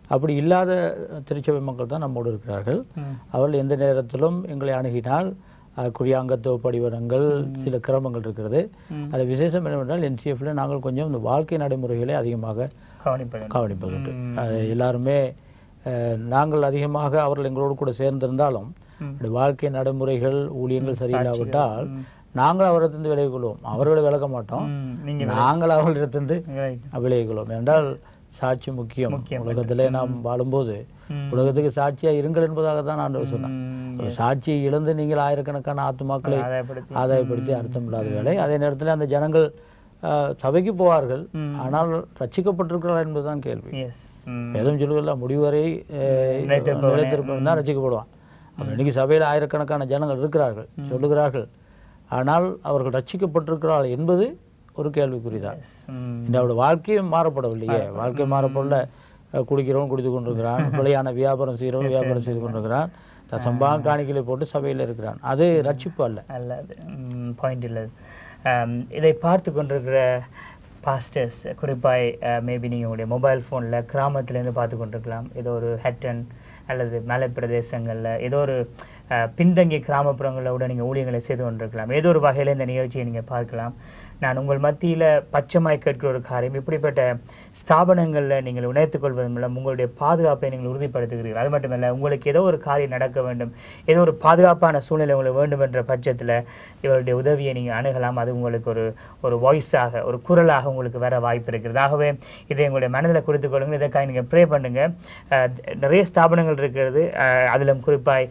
அப்படி இல்லாத திருச்சபை மக்கள் தான் நம்மோடு இருக்கிறார்கள் அவர்கள் எந்த நேரத்திலும் எங்களை அணுகினால் அதுக்குரிய அங்கத்துவ படிவனங்கள் சில கிரமங்கள் இருக்கிறது அது விசேஷம் என்னவென்றால் என்சிஎஃப்ல நாங்கள் கொஞ்சம் இந்த வாழ்க்கை நடைமுறைகளை அதிகமாக கவனிப்பது கவனிப்பதுண்டு அது எல்லாருமே அஹ், நாங்கள் அதிகமாக அவர்கள் எங்களோடு கூட சேர்ந்திருந்தாலும் அப்படி வாழ்க்கை நடைமுறைகள் ஊழியங்கள் சரியில்லாவிட்டால் நாங்கள் அவரிடத்திலிருந்து விலகிக் கொள்வோம் அவர்களை விலக மாட்டோம் ம், நீங்க நாங்கள் அவர்களிடத்திலிருந்து Right. விலகிக் கொள்வோம் என்றால் சாட்சி முக்கியம் உலகத்திலே நாம் வாழும்போது உலகத்துக்கு சாட்சியா இருங்கள் என்பதாக தான் நான் சொன்னேன் ம், ஒரு சாட்சியை இழந்து நீங்கள் ஆயிரக்கணக்கான ஆத்துமாக்களை ஆதாயப்படுத்தி ஆதாயப்படுத்தி அர்த்தம் இல்லாத வேலை அதே நேரத்தில் அந்த ஜனங்கள் அஹ், சபைக்கு போவார்கள் ஆனால் ரட்சிக்கப்பட்டிருக்கிறார்கள் என்பதுதான் கேள்வி எஸ் எதுவும் சொல்லுவதில்ல முடிவரை நிலைத்திருப்பவன் தான் ரசிக்கப்படுவான் அப்போ இன்னைக்கு சபையில் ஆயிரக்கணக்கான ஜனங்கள் இருக்கிறார்கள் சொல்லுகிறார்கள் ஆனால் அவர்கள் ரட்சிக்கப்பட்டிருக்கிறார்கள் என்பது ஒரு கேள்விக்குறிதான் எஸ் ம் இந்த அவருடைய வாழ்க்கையும் மாறப்படவில்லையே வாழ்க்கை மாறப்படல அஹ், குடிக்கிறவன் குடித்து கொண்டிருக்கிறான் பிழையான வியாபாரம் செய்கிறவன் வியாபாரம் செய்து கொண்டிருக்கிறான் தசம்பாகம் காணிக்கையை போட்டு சபையில் இருக்கிறான் அது ரட்சிப்பு அல்ல அல்ல அது பாயிண்ட் இல்லை Um, இதை பார்த்து கொண்டிருக்கிற பாஸ்டர்ஸ் குறிப்பாய் மேபி நீங்கள் உங்களுடைய மொபைல் ஃபோனில் கிராமத்துலேருந்து பார்த்து கொண்டிருக்கலாம் ஏதோ ஒரு ஹெட்டன் அல்லது மலை பிரதேசங்களில் ஏதோ ஒரு அஹ், பின்தங்கிய கிராமப்புறங்களில் கூட நீங்கள் ஊழியங்களை செய்து கொண்டிருக்கலாம் ஏதோ ஒரு வகையில் இந்த நிகழ்ச்சியை நீங்கள் பார்க்கலாம் நான் உங்கள் மத்தியில் பச்சைமாய் கேட்கிற ஒரு காரியம் இப்படிப்பட்ட ஸ்தாபனங்களில் நீங்கள் இணைத்துக் கொள்வதன் மூலம் உங்களுடைய பாதுகாப்பை நீங்கள் உறுதிப்படுத்துகிறீர்கள் அது மட்டுமல்ல உங்களுக்கு ஏதோ ஒரு காரியம் நடக்க வேண்டும் ஏதோ ஒரு பாதுகாப்பான சூழ்நிலை உங்களுக்கு வேண்டும் என்ற பட்சத்தில் இவருடைய உதவியை நீங்கள் அணுகலாம் அது உங்களுக்கு ஒரு ஒரு வாய்ஸாக ஒரு குரலாக உங்களுக்கு வர வாய்ப்பு இருக்கிறது ஆகவே இதை உங்களுடைய மனதில் கொடுத்துக் கொள்ளுங்கள் இதற்காக நீங்கள் ப்ரே பண்ணுங்க அஹ், நிறைய ஸ்தாபனங்கள் இருக்கிறது அஹ், அதிலும் குறிப்பாய்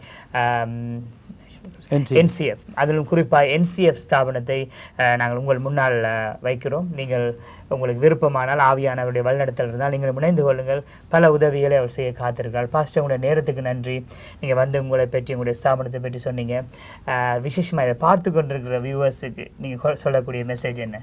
NC. என்சிஎஃப் அதிலும் குறிப்பாக என்சிஎஃப் ஸ்தாபனத்தை அஹ், நாங்கள் உங்கள் முன்னால் அஹ், வைக்கிறோம் நீங்கள் உங்களுக்கு விருப்பமானால் ஆவியானவருடைய வழிநடத்தல் இருந்தால் நீங்கள் இணைந்து கொள்ளுங்கள் பல உதவிகளை அவர் செய்ய காத்திருக்கிறார் பாஸ்டர் உங்களுடைய நேரத்துக்கு நன்றி நீங்கள் வந்து உங்களை பற்றி உங்களுடைய ஸ்தாபனத்தை பற்றி சொன்னீங்க அஹ், விசேஷமா இதை பார்த்து கொண்டிருக்கிற வியூவர்ஸுக்கு நீங்கள் சொல்லக்கூடிய மெசேஜ் என்ன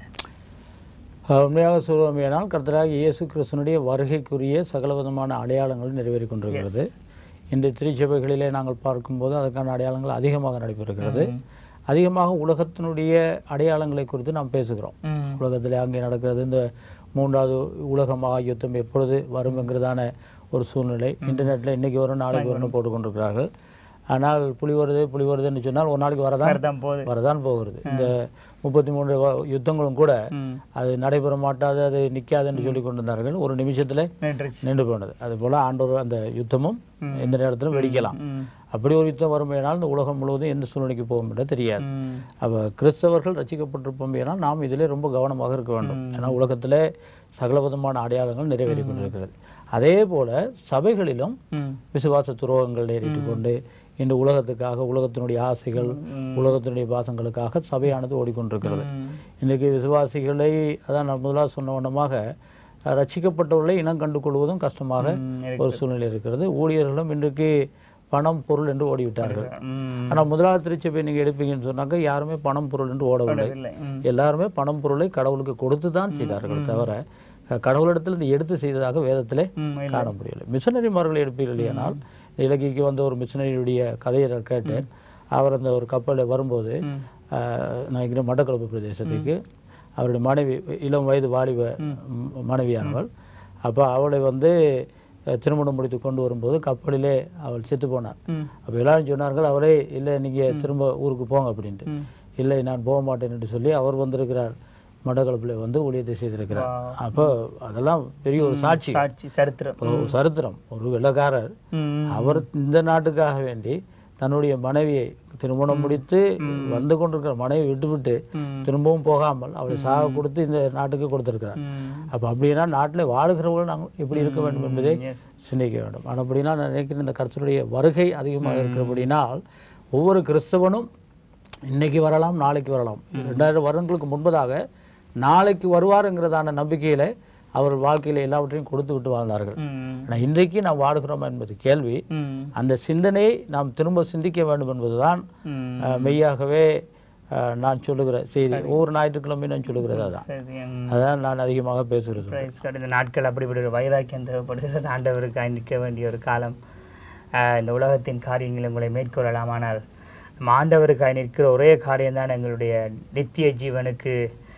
அஹ் உண்மையாக சொல்வோமேனால் கர்த்தராக இயேசு கிறிஸ்தனுடைய வருகைக்குரிய சகலவிதமான அடையாளங்கள் நிறைவேறிக் கொண்டிருக்கிறது இன்று திருச்சபைகளிலே நாங்கள் பார்க்கும்போது அதற்கான அடையாளங்கள் அதிகமாக நடைபெறுகிறது அதிகமாக உலகத்தினுடைய அடையாளங்களை குறித்து நாம் பேசுகிறோம் ம் உலகத்தில் அங்கே நடக்கிறது இந்த மூன்றாவது உலக மகா யுத்தம் எப்பொழுது வரும் என்கிறதான ஒரு சூழ்நிலை இன்டர்நெட்டில் இன்னைக்கு வரும் நாளைக்கு வரும்னு போட்டுக்கொண்டிருக்கிறார்கள் ஆனால் புலி வருது புலி வருதுன்னு சொன்னால் ஒரு நாளைக்கு வரதான் வரதான் போகுது வரதான் போகிறது இந்த முப்பத்தி மூன்று வ- யுத்தங்களும் கூட ம் அது நடைபெற மாட்டாது அது நிற்காதுன்னு சொல்லி கொண்டிருந்தார்கள் ஒரு நிமிஷத்தில் நன்றிச்சு நின்று போனது அதுபோல் ஆண்டவர் அந்த யுத்தமும் எந்த நேரத்திலும் வெடிக்கலாம் ம் அப்படி ஒரு யுத்தம் வரும்போனால் இந்த உலகம் முழுவதும் எந்த சூழ்நிலைக்கு போகும் என்று தெரியாது ம் அப்போ கிறிஸ்தவர்கள் ரசிக்கப்பட்டிருப்போம் ஏனால் நாம் இதிலே ரொம்ப கவனமாக இருக்க வேண்டும் ஏன்னா உலகத்தில் சகலவிதமான அடையாளங்கள் நிறைவேறி கொண்டிருக்கிறது அதே போல சபைகளிலும் ம் விசுவாச துரோகங்கள் நேரிட்டு கொண்டு இந்த உலகத்துக்காக உலகத்தினுடைய ஆசைகள் உலகத்தினுடைய பாசங்களுக்காக சபையானது ஓடிக்கொண்டிருக்கிறது ம் இன்றைக்கு விசுவாசிகளை அதான் நான் முதலாக சொன்ன வண்ணமாக அஹ், ரட்சிக்கப்பட்டவர்களை இனம் கண்டு கொள்வதும் கஷ்டமாக ம், ஒரு சூழ்நிலை இருக்கிறது ஊழியர்களும் இன்றைக்கு பணம் பொருள் என்று ஓடிவிட்டார்கள் ம் ஆனால் முதலாவது திருச்சபை நீங்கள் எடுப்பீங்கன்னு சொன்னாக்க யாருமே பணம் பொருள் என்று ஓடவில்லை இல்லை ம் எல்லாருமே பணம் பொருளை கடவுளுக்கு கொடுத்து தான் செய்தார்கள் தவிர அஹ், கடவுளிடத்தில் இந்த எடுத்து செய்ததாக வேதத்திலே ம் காண முடியலை மிஷனரிமார்களை எடுப்பீர்கள் இல்லையானால் இலங்கைக்கு வந்த ஒரு மிஷனரியுடைய கதையை நான் கேட்டேன் அவர் அந்த ஒரு கப்பலில் வரும்போது ம் ஆஹ், நான் இருக்கிற மட்டக்களப்பு பிரதேசத்துக்கு அவருடைய மனைவி இளம் வயது வாலிப ம், மனைவியானவள் அப்போ அவளை வந்து அஹ், திருமணம் முடித்து கொண்டு வரும்போது கப்பலிலே அவள் செத்து போனார் ம் அப்போ எல்லாரும் சொன்னார்கள் அவரே இல்லை நீங்கள் திரும்ப ஊருக்கு போங்க அப்படின்ட்டு ம் இல்லை நான் போக மாட்டேன் என்று சொல்லி அவர் வந்திருக்கிறார் மட்டக்களப்பில் வந்து ஊழியத்தை செய்திருக்கிறார் அப்போ அதெல்லாம் பெரிய ஒரு சாட்சி சாட்சி சரித்திரம் ஒரு சரித்திரம் ஒரு வெள்ளக்காரர் ம் அவர் இந்த நாட்டுக்காக வேண்டி தன்னுடைய மனைவியை திருமணம் முடித்து வந்து கொண்டிருக்கிற மனைவி விட்டுவிட்டு ம். திரும்பவும் போகாமல் அவளை சாக கொடுத்து இந்த நாட்டுக்கு கொடுத்திருக்கிறார் ம் அப்போ அப்படின்னா நாட்டில் வாழுகிறவர்கள் நாங்கள் எப்படி இருக்க வேண்டும் என்பதை எஸ் சிந்திக்க வேண்டும் ஆனால் அப்படின்னா நான் நினைக்கிறேன் இந்த கர்த்தருடைய வருகை அதிகமாக இருக்கிறபடினால் ஒவ்வொரு கிறிஸ்தவனும் இன்னைக்கு வரலாம் நாளைக்கு வரலாம் ரெண்டாயிரம் வருடங்களுக்கு முன்பதாக நாளைக்கு வருவாருங்கிறதான நம்பிக்கையில அவர் வாழ்க்கையில எல்லாவற்றையும் கொடுத்து விட்டு வாழ்ந்தார்கள் ம் ஆனால் இன்றைக்கு நாம் வாடுகிறோம் என்பது கேள்வி ம் அந்த சிந்தனையை நாம் திரும்ப சிந்திக்க வேண்டும் என்பதுதான் ம் அஹ், மெய்யாகவே அஹ், நான் சொல்லுகிற செய்தி ஒவ்வொரு ஞாயிற்றுக்கிழமையும் நான் சொல்லுகிறது அதான் சரி ம் அதான் நான் அதிகமாக பேசுகிறது பிரைஸ் கார்டு இந்த நாட்கள் அப்படிப்பட்ட ஒரு வைராக்கியம் தேவைப்படுகிறது ஆண்டவருக்காய் நிற்க வேண்டிய ஒரு காலம் ஆஹ் இந்த உலகத்தின் காரியங்களை உங்களை மேற்கொள்ளலாம் ஆனால் நம்ம ஆண்டவருக்காய் நிற்கிற ஒரே காரியம்தான் எங்களுடைய நித்திய ஜீவனுக்கு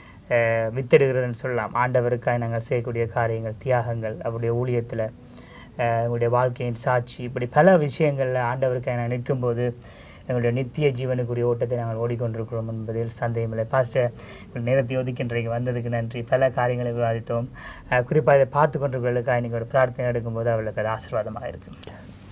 ஆஹ் வித்திடுகிறதுன்னு சொல்லலாம் ஆண்டவருக்காய் நாங்கள் செய்யக்கூடிய காரியங்கள் தியாகங்கள் அவருடைய ஊழியத்தில் அஹ், உங்களுடைய வாழ்க்கையின் சாட்சி இப்படி பல விஷயங்களில் ஆண்டவருக்காக நான் நிற்கும்போது எங்களுடைய நித்திய ஜீவனுக்குரிய ஓட்டத்தை நாங்கள் ஓடிக்கொண்டிருக்கிறோம் என்பதில் சந்தேகமில்லை பாஸ்டர் உங்கள் நேரத்தை ஒதுக்கி இன்றைக்கு வந்ததுக்கு நன்றி பல காரியங்களை விவாதித்தோம் அஹ், குறிப்பாக இதை பார்த்து கொண்டிருக்கிறவர்களுக்காக நீங்கள் ஒரு பிரார்த்தனை எடுக்கும்போது அவர்களுக்கு அது ஆசீர்வாதமாக இருக்கும்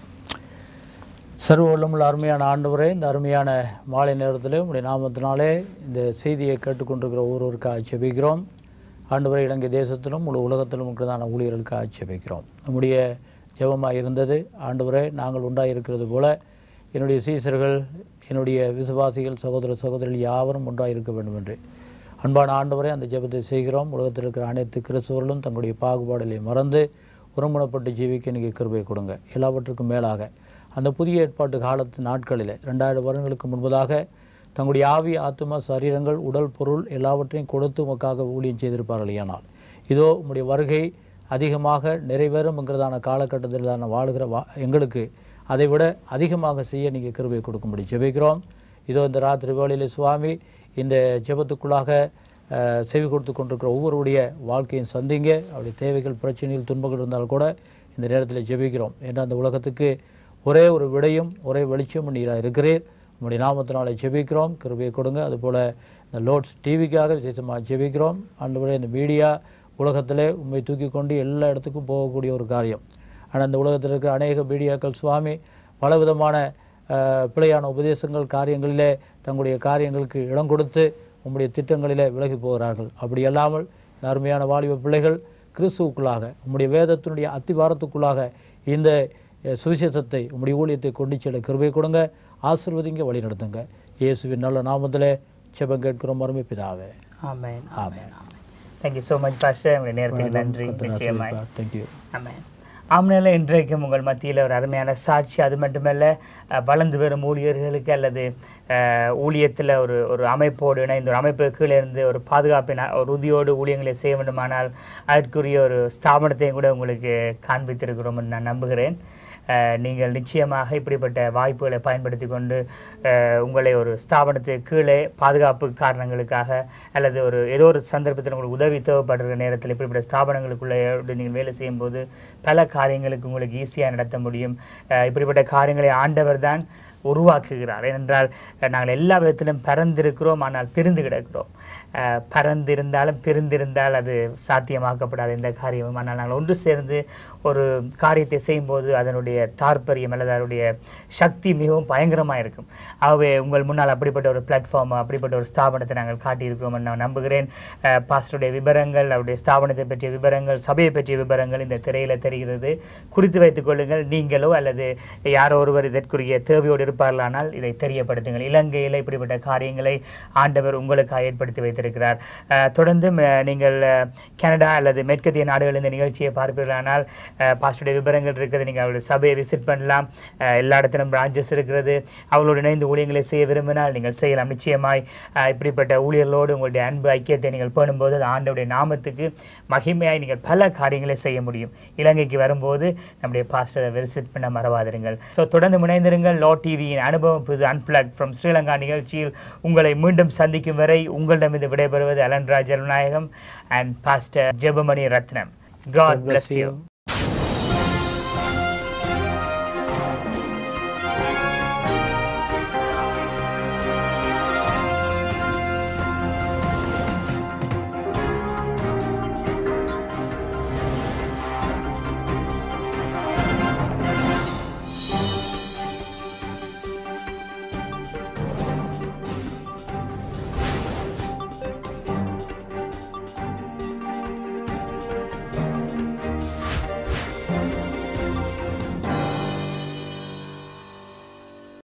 சர்வ வல்லமுள்ள அருமையான ஆண்டவரே இந்த அருமையான மாலை நேரத்தில் உடைய நாமத்தினாலே இந்த செய்தியை கேட்டுக்கொண்டிருக்கிற ஒவ்வொருவருக்காக ஜெபிக்கிறோம் ஆண்டவரே இலங்கை தேசத்திலும் முழு உலகத்திலும் இருக்கிறதான ஊழியர்களுக்காக ஜெபிக்கிறோம் நம்முடைய ஜெபமாக இருந்தது ஆண்டவரே நாங்கள் உண்டாயிருக்கிறது போல என்னுடைய சீசர்கள் என்னுடைய விசுவாசிகள் சகோதர சகோதரிகள் யாவரும் ஒன்றாக இருக்க வேண்டும் என்று அன்பான ஆண்டவரே அந்த ஜெபத்தை செய்கிறோம் உலகத்தில் இருக்கிற அனைத்து கிறிஸ்தவர்களும் தங்களுடைய பாகுபாடுகளை மறந்து ஒருமுனப்பட்டு ஜீவிக்க நீங்கள் கிருபை கொடுங்க எல்லாவற்றுக்கும் மேலாக அந்த புதிய ஏற்பாட்டு காலத்து நாட்களில் ரெண்டாயிரம் வருடங்களுக்கு முன்பதாக தங்களுடைய ஆவி ஆத்மா சரீரங்கள் உடல் பொருள் எல்லாவற்றையும் கொடுத்து உமக்காக ஊழியம் செய்திருப்பார்கள் ஆனால் இதோ உம்முடைய வருகை அதிகமாக நிறைவேறும்ங்கிறதான காலகட்டத்தில் தான வாழுகிற வா எங்களுக்கு அதை விட அதிகமாக செய்ய நீங்கள் கிருபை கொடுக்கும்படி ஜெபிக்கிறோம் இதோ இந்த ராத்திரி வேளையில் சுவாமி இந்த ஜெபத்துக்குள்ளாக அஹ், செவி கொடுத்து கொண்டிருக்கிற ஒவ்வொருடைய வாழ்க்கையும் சந்திங்க அவருடைய தேவைகள் பிரச்சனைகள் துன்பங்கள் இருந்தால் கூட இந்த நேரத்தில் ஜெபிக்கிறோம் ஏன்னா அந்த உலகத்துக்கு ஒரே ஒரு விடையும் ஒரே வெளிச்சமும் நீராக இருக்கிறீர் உங்களுடைய நாமத்தினாலே ஜெபிக்கிறோம் கிருபையை கொடுங்க அதுபோல் இந்த லோட்ஸ் டிவிக்காக விசேஷமாக ஜெபிக்கிறோம் ஆண்டவரே இந்த மீடியா உலகத்திலே உண்மை தூக்கி கொண்டு எல்லா இடத்துக்கும் போகக்கூடிய ஒரு காரியம் ஆனால் இந்த உலகத்தில் இருக்கிற அநேக மீடியாக்கள் சுவாமி பலவிதமான அஹ், பிழையான உபதேசங்கள் காரியங்களிலே தங்களுடைய காரியங்களுக்கு இடம் கொடுத்து உம்முடைய திட்டங்களிலே விலகி போகிறார்கள் அப்படி அல்லாமல் இந்த அருமையான வாலிப பிள்ளைகள் கிறிஸ்துவுக்குள்ளாக உம்முடைய வேதத்தினுடைய அத்திவாரத்துக்குள்ளாக இந்த அஹ், சுவிசேஷத்தை உம்முடைய ஊழியத்தை கொண்டு செல்ல கிருபை கொடுங்க ஆசிர்வதிங்க வழி நடத்துங்க இயேசுவின் நல்ல நாமத்திலே செபம் கேட்கிறோம் அருமை பிதாவே ஆமென் ஆமென் ஆமென் தேங்க்யூ ஸோ மச் பாஸ்டர் உங்களுடைய நேரத்துக்கு நன்றி நிச்சயமாய் தேங்க்யூ ஆமென் ஆம்னால இன்றைக்கும் உங்கள் மத்தியில் ஒரு அருமையான சாட்சி அது மட்டுமல்ல அஹ், வளர்ந்து வரும் ஊழியர்களுக்கு அல்லது ஊழியத்தில் ஒரு ஒரு அமைப்போடு இணைந்து ஒரு அமைப்பு கீழே இருந்து ஒரு பாதுகாப்பின் அ- ஒரு உறுதியோடு ஊழியங்களை செய்ய வேண்டுமானால் அதற்குரிய ஒரு ஸ்தாபனத்தையும் கூட உங்களுக்கு காண்பித்திருக்கிறோம் என்று நான் நம்புகிறேன் அஹ், நீங்கள் நிச்சயமாக இப்படிப்பட்ட வாய்ப்புகளை பயன்படுத்தி கொண்டு அஹ், உங்களை ஒரு ஸ்தாபனத்துக்கு கீழே பாதுகாப்பு காரணங்களுக்காக அல்லது ஒரு ஏதோ ஒரு சந்தர்ப்பத்தில் உங்களுக்கு உதவி தேவைப்படுற நேரத்தில் இப்படிப்பட்ட ஸ்தாபனங்களுக்குள்ளே நீங்கள் வேலை செய்யும்போது பல காரியங்களுக்கு உங்களுக்கு ஈஸியாக நடத்த முடியும் அஹ், இப்படிப்பட்ட காரியங்களை ஆண்டவர் தான் உருவாக்குகிறார் ஏனென்றால் அஹ், நாங்கள் எல்லா விதத்திலும் பறந்திருக்கிறோம் ஆனால் பிரிந்து கிடக்கிறோம் அஹ், பறந்திருந்தாலும் பிரிந்திருந்தால் அது சாத்தியமாக்கப்படாத இந்த காரியம் ஆனால் நாங்கள் ஒன்று சேர்ந்து ஒரு காரியத்தை செய்யும்போது அதனுடைய தாற்பயம் அல்லது அதனுடைய சக்தி மிகவும் பயங்கரமாக இருக்கும் ஆகவே உங்கள் முன்னால் அப்படிப்பட்ட ஒரு பிளாட்ஃபார்ம் அப்படிப்பட்ட ஒரு ஸ்தாபனத்தை நாங்கள் காட்டியிருக்கிறோம் என்று நான் நம்புகிறேன் அஹ், பாஸ்டருடைய விவரங்கள் அவருடைய ஸ்தாபனத்தை பற்றிய விவரங்கள் சபையை பற்றிய விவரங்கள் இந்த திரையில் தெரிகிறது குறித்து வைத்துக் கொள்ளுங்கள் நீங்களோ அல்லது யாரோ ஒருவர் இதற்குரிய தேவையோடு இருப்பார்களானால் இதை தெரியப்படுத்துங்கள் இலங்கையில் இப்படிப்பட்ட காரியங்களை ஆண்டவர் உங்களுக்காக ஏற்படுத்தி வைத்திருக்கிறார் அஹ், தொடர்ந்து அஹ், நீங்கள் அஹ், கனடா அல்லது மேற்கத்திய நாடுகள் இந்த நிகழ்ச்சியை பார்ப்பீர்களானால் அஹ், பாஸ்டருடைய விவரங்கள் இருக்கிறது நீங்கள் அவருடைய சபையை விசிட் பண்ணலாம் அஹ், எல்லா இடத்திலும் பிரான்ச்சஸ் இருக்கிறது அவர்களோடு இணைந்து ஊழியங்களை செய்ய விரும்பினால் நீங்கள் செய்யலாம் நிச்சயமாய் அஹ், இப்படிப்பட்ட ஊழியர்களோடு உங்களுடைய அன்பு ஐக்கியத்தை நீங்கள் பேணும்போது அது ஆண்டவருடைய நாமத்துக்கு மகிமையாய் நீங்கள் பல காரியங்களை செய்ய முடியும் இலங்கைக்கு வரும்போது நம்முடைய பாஸ்டரை விசிட் பண்ண மறவாதிருங்கள் ஸோ தொடர்ந்து முனைந்திருங்கள் லோ டிவியின் அனுபவம் புது அன்பிளக் ஃப்ரம் ஸ்ரீலங்கா நிகழ்ச்சியில் உங்களை மீண்டும் சந்திக்கும் வரை உங்களிடமிருந்து விடைபெறுவது Alanraj Jananayagam and pastor Jebamani Rathnam God bless you